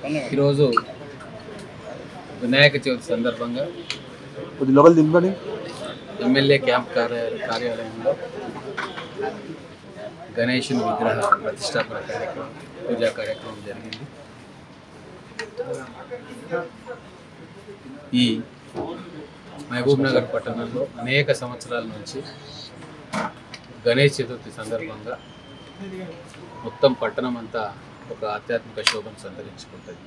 ఈరోజు వినాయక చవితి సందర్భంగా కొద్ది లోపల దింపండి ఎమ్మెల్యే క్యాంప్ కార్య కార్యాలయంలో గణేషుని విగ్రహ ప్రతిష్టాపన కార్యక్రమం పూజా కార్యక్రమం జరిగింది ఈ మహబూబ్ నగర్ పట్టణంలో అనేక సంవత్సరాల నుంచి గణేష్ చతుర్థి సందర్భంగా మొత్తం పట్టణం అంతా ఒక ఆధ్యాత్మిక శోభను సంతరించుకుంటుంది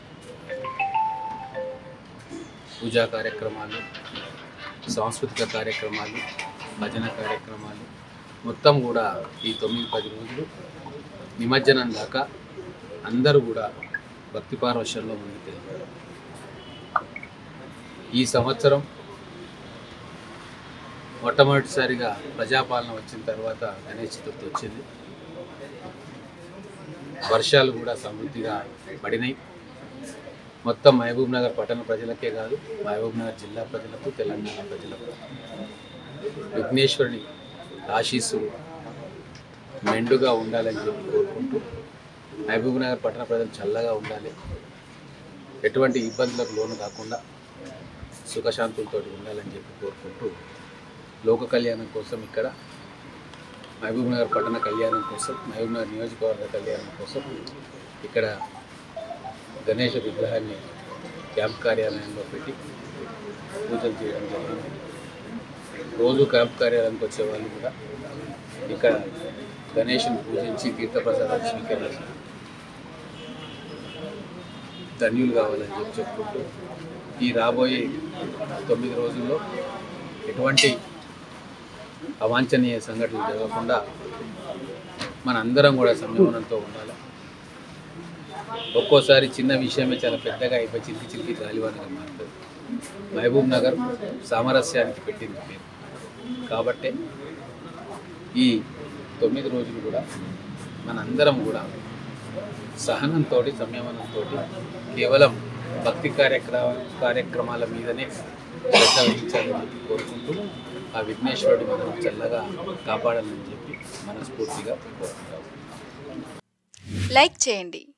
పూజా కార్యక్రమాలు సాంస్కృతిక కార్యక్రమాలు భజన కార్యక్రమాలు మొత్తం కూడా ఈ తొమ్మిది పది రోజులు నిమజ్జనం దాకా అందరూ కూడా భక్తి పారవశ్యంలో మునిగిపోయారు ఈ సంవత్సరం మొట్టమొదటిసారిగా ప్రజాపాలన వచ్చిన తర్వాత గణేష్ చతుర్థి వచ్చింది వర్షాలు కూడా సమృద్ధిగా పడినాయి మొత్తం మహబూబ్ నగర్ పట్టణ ప్రజలకే కాదు మహబూబ్ నగర్ జిల్లా ప్రజలకు తెలంగాణ ప్రజలకు విఘ్నేశ్వరుని ఆశీస్సులు మెండుగా ఉండాలని చెప్పి కోరుకుంటూ మహబూబ్ నగర్ పట్టణ ప్రజలు చల్లగా ఉండాలి ఎటువంటి ఇబ్బందులకు లోను కాకుండా సుఖశాంతులతో ఉండాలని చెప్పి కోరుకుంటూ లోక కళ్యాణం కోసం ఇక్కడ మహబూబ్ నగర్ పట్టణ కళ్యాణం కోసం మహబూబ్ నగర్ నియోజకవర్గ కళ్యాణం కోసం ఇక్కడ గణేష విగ్రహాన్ని క్యాంప్ కార్యాలయంలో పెట్టి పూజలు చేయడం జరిగింది రోజు క్యాంప్ కార్యాలయానికి వచ్చే వాళ్ళు కూడా ఇక్కడ గణేషుని పూజించి తీర్థప్రసాదాలు స్వీకరించి ధన్యులు కావాలని చెప్పి చెప్పుకుంటూ ఈ రాబోయే తొమ్మిది రోజుల్లో ఎటువంటి అవాంఛనీయ సంఘటనలు జరగకుండా మనందరం కూడా సంయమనంతో ఉండాలి ఒక్కోసారి చిన్న విషయమే చాలా పెద్దగా అయిపోయి చిలికి చిలికి గాలివానగా మారుతుంది మహబూబ్ నగర్ సామరస్యానికి పెట్టింది పేరు కాబట్టే ఈ తొమ్మిది రోజులు కూడా మనందరం కూడా సహనంతో సంయమనంతో కేవలం భక్తి కార్యక్రమ కార్యక్రమాల మీదనే శ్రద్ధ వహించాలని చెప్పి కోరుకుంటూ ఆ విఘ్నేశ్వరుడు మనం చల్లగా కాపాడాలని చెప్పి మనస్ఫూర్తిగా కోరుకుంటాం లైక్ చేయండి